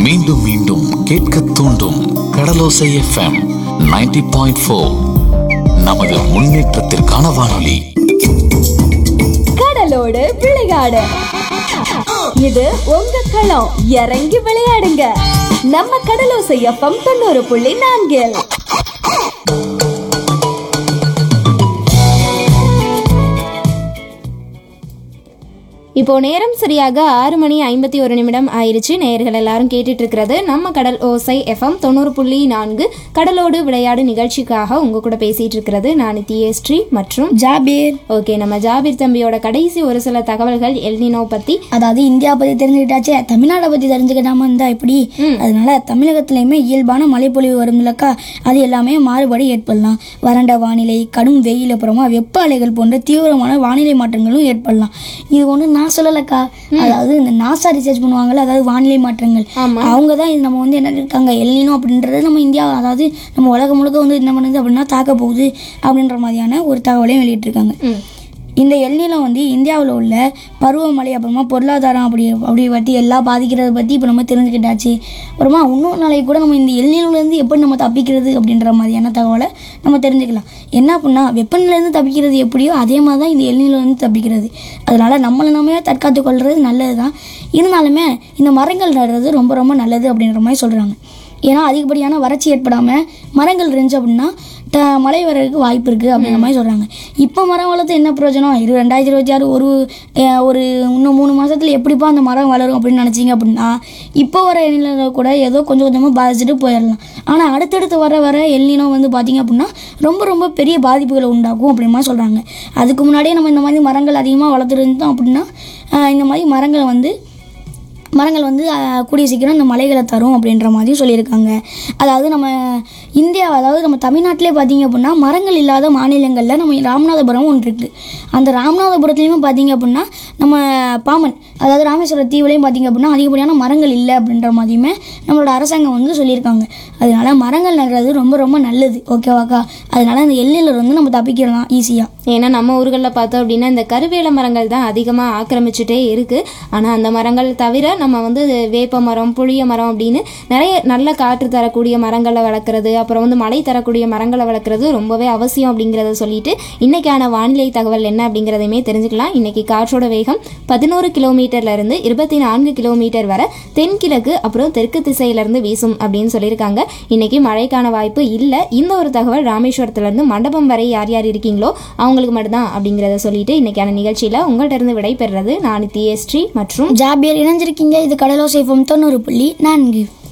மீண்டும் மீண்டும் கேட்க தூண்டும் கடலோசை எஃப்எம் 90.4 பாயிண்ட் ஃபோர் நமது முன்னேற்றத்திற்கான வானொலி கடலோடு விளையாடு இது உங்க களம் இறங்கி விளையாடுங்க நம்ம கடலோசை எஃப்எம் தொண்ணூறு புள்ளி நான்கில் இப்போ நேரம் சரியாக ஆறு மணி ஐம்பத்தி ஒரு நிமிடம் ஆயிருச்சு நேயர்கள் எல்லாரும் கேட்டுட்டு இருக்கிறது நம்ம கடல் ஓசை எஃப்எம் தொண்ணூறு புள்ளி நான்கு கடலோடு விளையாடு நிகழ்ச்சிக்காக உங்க கூட பேசிட்டு இருக்கிறது நான் நித்யஸ்ரீ மற்றும் ஜாபீர் ஓகே நம்ம ஜாபீர் தம்பியோட கடைசி ஒரு சில தகவல்கள் எல்னினோ பத்தி அதாவது இந்தியா பத்தி தெரிஞ்சுக்கிட்டாச்சே தமிழ்நாடை பத்தி தெரிஞ்சுக்கிட்டாம இருந்தா எப்படி அதனால தமிழகத்திலயுமே இயல்பான மழைப்பொழிவு வரும் இல்லக்கா அது எல்லாமே மாறுபடி ஏற்படலாம் வறண்ட வானிலை கடும் வெயில் அப்புறமா வெப்ப அலைகள் போன்ற தீவிரமான வானிலை மாற்றங்களும் ஏற்படலாம் இது ஒண்ணு நான் சொல்லலக்கா அதாவது இந்த நாசா ரிசர்ச் பண்ணுவாங்கல்ல அதாவது வானிலை மாற்றங்கள் அவங்க தான் இது நம்ம வந்து என்ன இருக்காங்க எல்லினோ அப்படின்றது நம்ம இந்தியா அதாவது நம்ம உலகம் முழுக்க வந்து என்ன பண்ணுது அப்படின்னா தாக்க போகுது அப்படின்ற மாதிரியான ஒரு தகவலையும் வெளியிட்டிருக்காங்க இந்த எல்நிலம் வந்து இந்தியாவில் உள்ள பருவமழை அப்புறமா பொருளாதாரம் அப்படி அப்படி பற்றி எல்லாம் பாதிக்கிறத பற்றி இப்போ நம்ம தெரிஞ்சுக்கிட்டாச்சு அப்புறமா இன்னொரு நாளைக்கு கூட நம்ம இந்த எல்நிலையிலேருந்து எப்படி நம்ம தப்பிக்கிறது அப்படின்ற மாதிரியான தகவலை நம்ம தெரிஞ்சுக்கலாம் என்ன அப்படின்னா வெப்பநிலையிலேருந்து தப்பிக்கிறது எப்படியோ அதே மாதிரி தான் இந்த எல்நிலையிலேருந்து தப்பிக்கிறது அதனால் நம்மளை நம்ம தற்காத்து கொள்வது நல்லது தான் இருந்தாலுமே இந்த மரங்கள் நடுறது ரொம்ப ரொம்ப நல்லது அப்படின்ற மாதிரி சொல்கிறாங்க ஏன்னா அதிகப்படியான வறட்சி ஏற்படாமல் மரங்கள் இருந்துச்சு அப்படின்னா த மழை வர்றதுக்கு வாய்ப்பு இருக்குது அப்படின்ற மாதிரி சொல்கிறாங்க இப்போ மரம் வளர்த்து என்ன பிரயோஜனம் இரு ரெண்டாயிரத்தி இருபத்தி ஆறு ஒரு அஹ், ஒரு இன்னும் மூணு மாதத்தில் எப்படிப்பா அந்த மரம் வளரும் அப்படின்னு நினச்சிங்க அப்படின்னா இப்போ வர எண்ணில கூட ஏதோ கொஞ்சம் கொஞ்சமாக பாதிச்சுட்டு போயிடலாம் ஆனால் அடுத்தடுத்து வர வர எல்லினம் வந்து பார்த்திங்க அப்படின்னா ரொம்ப ரொம்ப பெரிய பாதிப்புகளை உண்டாக்கும் அப்படிமா சொல்கிறாங்க அதுக்கு முன்னாடியே நம்ம இந்த மாதிரி மரங்கள் அதிகமாக வளர்த்துருந்தோம் அப்படின்னா அஹ், இந்த மாதிரி மரங்களை வந்து மரங்கள் வந்து அஹ், கூடிய சீக்கிரம் இந்த மலைகளை தரும் அப்படின்ற மாதிரி சொல்லியிருக்காங்க அதாவது நம்ம இந்தியா அதாவது நம்ம தமிழ்நாட்டிலே பார்த்தீங்க அப்படின்னா மரங்கள் இல்லாத மாநிலங்களில் நம்ம ராமநாதபுரம் ஒன்று இருக்குது அந்த ராமநாதபுரத்துலேயுமே பார்த்தீங்க அப்படின்னா நம்ம பாமன் அதாவது ராமேஸ்வரம் தீவுலையும் பார்த்தீங்க அப்படின்னா அதிகப்படியான மரங்கள் இல்லை அப்படின்ற மாதிரியுமே நம்மளோட அரசாங்கம் வந்து சொல்லியிருக்காங்க அதனால மரங்கள் நடுறது ரொம்ப ரொம்ப நல்லது ஓகேவாக்கா அதனால அந்த எல்லையில் வந்து நம்ம தப்பிக்கலாம் ஈஸியாக ஏன்னா நம்ம ஊர்களில் பார்த்தோம் அப்படின்னா இந்த கருவேல மரங்கள் தான் அதிகமாக ஆக்கிரமிச்சுட்டே இருக்கு ஆனால் அந்த மரங்கள் தவிர நம்ம வந்து வேப்ப மரம் புளிய மரம் அப்படின்னு நிறைய நல்ல காற்று தரக்கூடிய மரங்களை வளர்க்குறது அப்புறம் வந்து மழை தரக்கூடிய மரங்களை வளர்க்குறது ரொம்பவே அவசியம் அப்படிங்கிறத சொல்லிட்டு இன்னைக்கான வானிலை தகவல் என்ன அப்படிங்கிறதையுமே தெரிஞ்சுக்கலாம் இன்னைக்கு காற்றோட வேகம் பதினோரு கிலோமீட்டர்ல இருந்து இருபத்தி நான்கு கிலோமீட்டர் வரை தென்கிழக்கு அப்புறம் தெற்கு திசையில இருந்து வீசும் அப்படின்னு சொல்லியிருக்காங்க இன்னைக்கு மழைக்கான வாய்ப்பு இல்லை இந்த ஒரு தகவல் ராமேஸ்வரத்துல இருந்து மண்டபம் வரை யார் யார் இருக்கீங்களோ அவங்களுக்கு மட்டும்தான் அப்படிங்கிறத சொல்லிட்டு இன்னைக்கான நிகழ்ச்சியில உங்கள்ட்ட இருந்து விடை பெறுறது நான் தியஸ்ரீ மற்றும் ஜாபியர் இணைஞ்சிருக்கீங்க இது கடலோசை ஃபம் தொண்ணூறு புள்ளி நான்கு